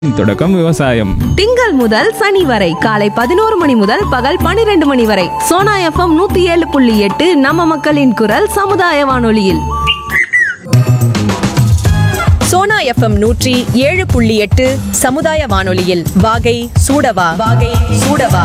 தொடக்கம் விவசாயம் திங்கள் முதல் சனி வரை காலை பதினோரு மணி முதல் பகல் பனிரெண்டு மணி வரை சோனா எஃப்எம் நூத்தி ஏழு புள்ளி எட்டு நம்ம மக்களின் குரல் சமுதாய வானொலியில் சோனா எஃப்எம் நூற்றி ஏழு புள்ளி எட்டு சமுதாய வானொலியில் வாகை சூடவா வாகை சூடவா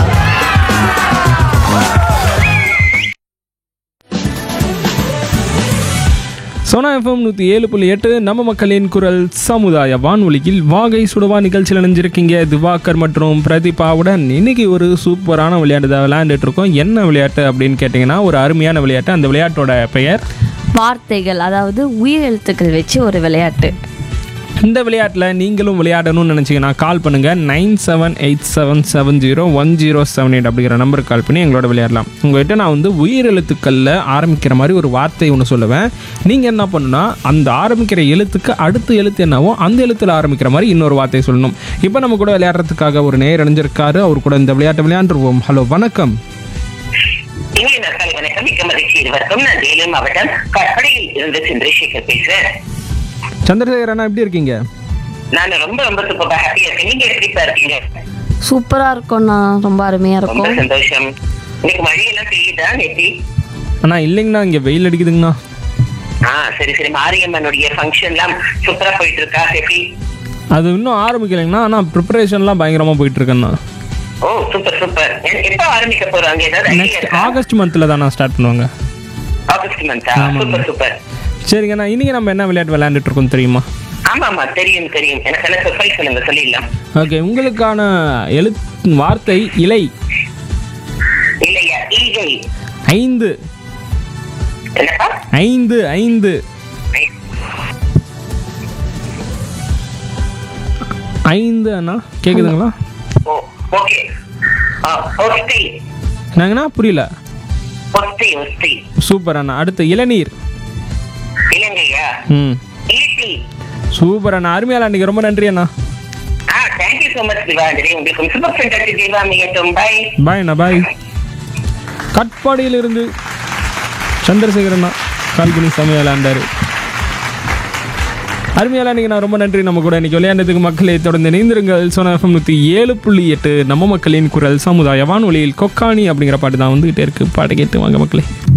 சோனா எஃப்எம் நூற்றி ஏழு புள்ளி எட்டு நம்ம மக்களின் குரல் சமுதாய வானொலியில் வாகை சுடுவா நிகழ்ச்சியில் இணைஞ்சிருக்கீங்க திவாகர் மற்றும் பிரதீபாவுடன் இன்னைக்கு ஒரு சூப்பரான விளையாட்டு தான் விளையாண்டுட்டு இருக்கோம் என்ன விளையாட்டு அப்படின்னு கேட்டிங்கன்னா ஒரு அருமையான விளையாட்டு அந்த விளையாட்டோட பெயர் வார்த்தைகள் அதாவது உயிரெழுத்துக்கள் வச்சு ஒரு விளையாட்டு இந்த விளையாட்டில் நீங்களும் விளையாடணும்னு நினச்சிங்கன்னா கால் பண்ணுங்கள் nine seven eight seven seven zero one zero seven eight அப்படிங்கிற நம்பருக்கு கால் பண்ணி எங்களோட விளையாடலாம் உங்கள்கிட்ட நான் வந்து உயிரெழுத்துக்களில் ஆரம்பிக்கிற மாதிரி ஒரு வார்த்தை ஒன்று சொல்லுவேன் நீங்கள் என்ன பண்ணுன்னா அந்த ஆரம்பிக்கிற எழுத்துக்கு அடுத்த எழுத்து என்னவோ அந்த எழுத்தில் ஆரம்பிக்கிற மாதிரி இன்னொரு வார்த்தையை சொல்லணும் இப்போ நம்ம கூட விளையாடுறதுக்காக ஒரு நேர் அணிஞ்சிருக்காரு அவர் கூட இந்த விளையாட்டை விளையாண்டுருவோம் ஹலோ வணக்கம் இங்கே நற்காலை வணக்கம் மிக்க மகிழ்ச்சி இருவருக்கும் நான் வேலூர் மாவட்டம் கற்படையில் இருந்து சந்திரசேகர் பேசுறேன் சந்திரசேகர் அண்ணா எப்படி இருக்கீங்க நான் ரொம்ப ரொம்ப சூப்பர் ஹாப்பியா இருக்கேன் நீங்க எப்படிப்பா இருக்கீங்க சூப்பரா இருக்கும்ண்ணா ரொம்ப அருமையா ரொம்ப இருக்கும் சந்தோஷம் இன்னைக்கு மழையெல்லாம் பெய்யுதா நேத்தி அண்ணா இல்லைங்கண்ணா இங்கே வெயில் அடிக்குதுங்கண்ணா ஆ சரி சரி மாரியம்மனுடைய ஃபங்க்ஷன்லாம் சூப்பரா போயிட்டு இருக்கா எப்படி அது இன்னும் ஆரம்பிக்கலைங்கண்ணா ஆனால் ப்ரிப்பரேஷன்லாம் பயங்கரமாக போயிட்டுருக்கேண்ணா ஓ சூப்பர் சூப்பர் எப்ப ஆரம்பிக்க போறாங்க ஏதாவது ஐடியா நெக்ஸ்ட் இருக்கா ஆகஸ்ட் மந்த்தில் தான் நான் ஸ்டார்ட் பண்ணுவாங்க ஆகஸ்ட் மந்தா சூப்பர் சூப்பர் சரிங்கண்ணா இன்னைக்கு நம்ம என்ன விளையாட்டு விளையாண்டுட்டு இருக்கோம் தெரியுமா ஆமா ஆமா தெரியும் தெரியும் எனக்கு என்ன சர்ப்ரைஸ் பண்ணுங்க சொல்லிடலாம் ஓகே உங்களுக்கான எழுத் வார்த்தை இலை இல்லையா ஈகை ஐந்து என்னப்பா ஐந்து ஐந்து ஐந்து அண்ணா கேக்குதுங்களா ஓ ஓகே ஆ ஒஸ்தி என்னங்கண்ணா புரியல ஒஸ்தி ஒஸ்தி சூப்பர் அண்ணா அடுத்து இளநீர் இலங்கையா ம் ஈட்டி சூப்பர் அண்ணா அருமையால அன்னைக்கு ரொம்ப நன்றி அண்ணா ஆ தேங்க்யூ ஸோ மச் திவாந்திரி உங்களுக்கு சூப்பர் ஃபென்டாஸ்டிக் தீபா மிகட்டும் பை பாய் அண்ணா பாய் கட்பாடியிலிருந்து சந்திரசேகர் அண்ணா கால் பண்ணி செமையா விளையாண்டாரு அருமையால இன்னைக்கு நான் ரொம்ப நன்றி நம்ம கூட இன்னைக்கு விளையாண்டதுக்கு மக்களை தொடர்ந்து இணைந்திருங்கள் சோனா எஃப்எம் நூற்றி ஏழு புள்ளி எட்டு நம்ம மக்களின் குரல் சமுதாய வானொலியில் கொக்காணி அப்படிங்கிற பாட்டு தான் வந்துகிட்டே இருக்கு பாட்டு கேட்டு வாங்க மக்களே